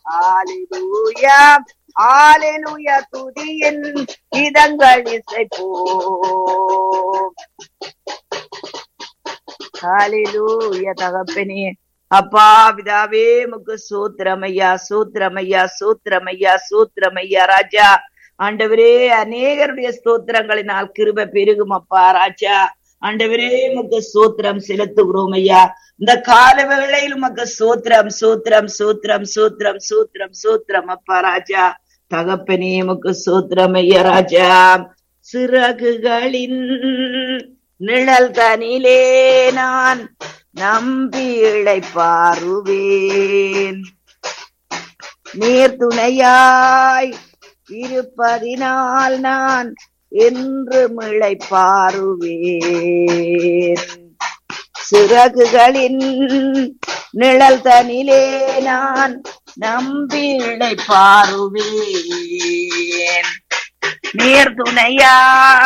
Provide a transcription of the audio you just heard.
hallelujah hallelujah துதியின் இதங்கள் இசைப்போம் ஹalleluya தகப்பனே அப்பா பிதாவே முக்கு சூத்திரமையா சூத்திரமையா சூத்திரமையா சூத்திரமையா ராஜா ஆண்டவரே அநேகருடைய ஸ்தோத்திரங்களினால் கிருப பெருகும் அப்பா ராஜா ஆண்டவரே முக்கு சூத்திரம் செலுத்துகிறோம் ஐயா இந்த கால வேளையில் உமக்கு சூத்திரம் சூத்திரம் சூத்திரம் சூத்திரம் சூத்திரம் சூத்திரம் அப்பா ராஜா தகப்பனே முக்கு சூத்திரம் ஐயா ராஜா சிறகுகளின் நிழல் தனிலே நான் நம்பி இழைப்பாருவேன் நீர் துணையாய் இருப்பதினால் நான் என்று இழைப்பாருவேன் சிறகுகளின் நிழல் தனிலே நான் நம்பி இழைப்பாருவேன் நீர் துணையா